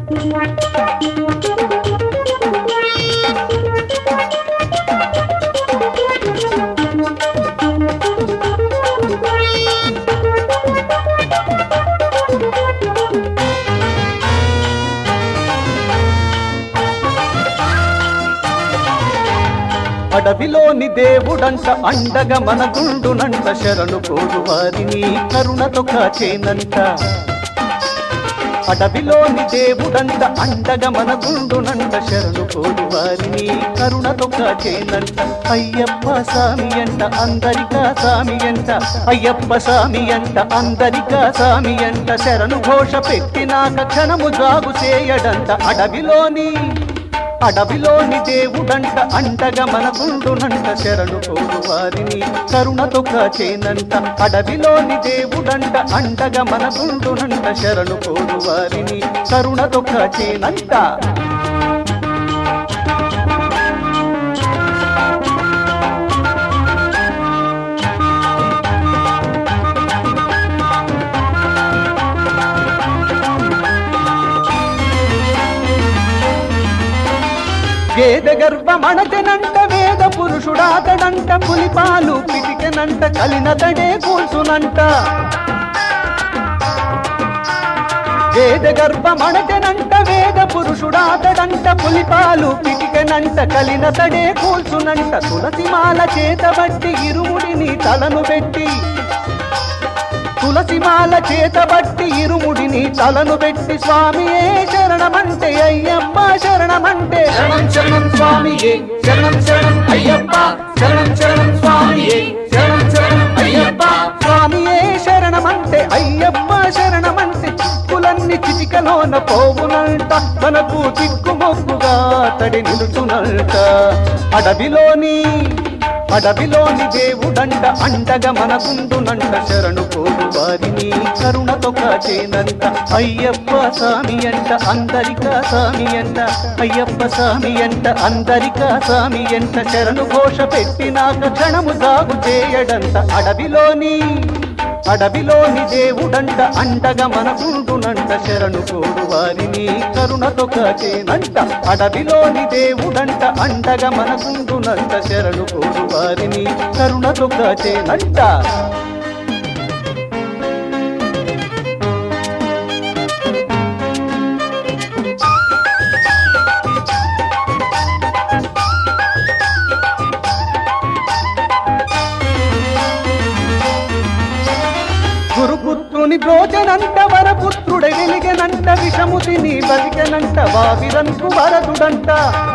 అడవిలోని దేవుడంట అండగా మన గుండునంట శరణు కోరు వారిని కరుణతో కాచేనంట అడవిలోని దేవుడంట అండగా మన గుండునంట శరణు కోరు వారిని కరుణతో కాచేనంట అయ్యప్ప సామి అంట అందరికా సామి అంట అయ్యప్ప సామి అంట అందరికా సామి అంట శరణు ఘోష పెట్టినాక క్షణము జాగు చేయడంట అడవిలోని అడవిలోని దేవుడంట అంటగా మన గుండునంట శరణు కోరు వారిని కరుణతో కాచేనంట అడవిలోని దేవుడంట అంటగా మన గుండునంట శరణు కోరు వారిని కరుణతో కాచేనంట వేద గర్భమణతనంట వేద పురుషుడాతడంట పులిపాలు పిటికెనంట కలినతడే కూల్చునంట వేద గర్భమణతనంట వేద పురుషుడాతడంట పులిపాలు పిటికెనంట కలినతడే కూల్చునంట తులసిమాల చేతబట్టి ఇరుముడిని తలను పెట్టి తులసిమాల చేతబట్టి ఇరుముడిని తలను పెట్టి స్వామియే శరణమంటే అయ్యప్ప శరణమంటే శరణం శరణం స్వామియే శరణం శరణం అయ్యప్ప శరణం శరణం స్వామియే శరణం శరణం అయ్యప్ప స్వామియే శరణమంటే అయ్యప్ప శరణమంటే చిక్కులన్నీ చిటికలోన పోవునంట మనకు చిక్కు మొక్కుగా తడి నిలుచునంట అడవిలోని అడవిలోని దేవుడంట అండగా మనకుండునంట శరణు కోరు వారిని కరుణతో కాచేనంట అయ్యప్ప సామి అంట అందరికా సామి అంట అయ్యప్ప సామి అంట అందరికా సామి అంట శరణు ఘోష పెట్టినాక క్షణము సాగు చేయడంట అడవిలోని అడవిలోని దేవుడంట అండగా మనకుండునంట శరణు కోరు వారిని కరుణతో కాచేనంట అడవిలోని దేవుడంట అండగా మనకుండునంట శరణు కోరు వారిని కరుణతో కాచేనంట గురుపుత్రుని బ్రోచనంట వరపుత్రుడ వెలిగనంట విషము తిని బతికెనంట వావిరంకు వరదుడంట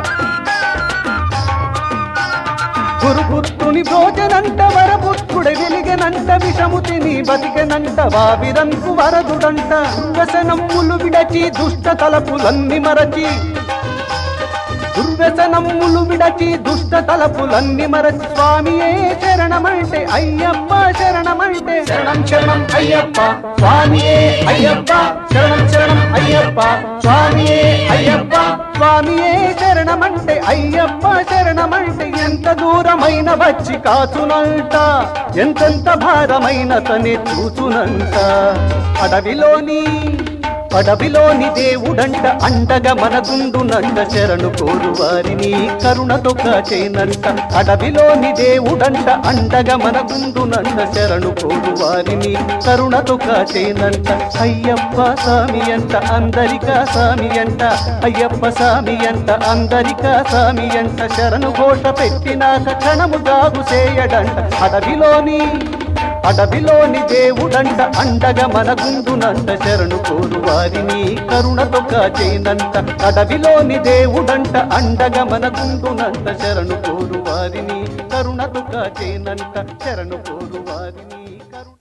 గురుపుత్రుని భోజనంట వరపుత్రుడ వెలిగనంట విషము తిని బతికెనంట వావిరంకు వరదుడంట వ్యసనమ్ములు విడచి దుష్ట తలపులన్ని మరచి దుర్వ్యసనమ్ములు విడచి దుష్ట తలపులన్ని మరచి స్వామియే శరణమంటే అయ్యప్ప శరణమంటే శరణం శరణం అయ్యప్ప స్వామియే అయ్యప్ప శరణం శరణం అయ్యప్ప స్వామియే అయ్యప్ప స్వామియే శరణమంటే అయ్యప్ప శరణమంటే ఎంత దూరమైన వచ్చి కాచునంట ఎంతెంత భారమైన తనే చూచునంట అడవిలోని అడవిలోని దేవుడంట అండగా మనగుండునంట శరణు కోరు వారిని కరుణతో కాచేనంట అడవిలోని దేవుడంట అండగా మనగుండునంట శరణు కోరు వారిని కరుణతో కాచేనంట అయ్యప్ప సామి అంట అందరికా సామి అంట అయ్యప్ప సామి అంట అందరికా సామి అంట శరణు ఘోష పెట్టినాక క్షణము జాగు చేయడంట అడవిలోని అడవిలోని దేవుడంట అండగా మనగుండునంట శరణు కోరు వారిని కరుణతో కాచేనంట అడవిలోని దేవుడంట అండగా మనగుండునంట శరణు కోరు వారిని కరుణతో కాచేనంట శరణు కోరు వారిని కరుణ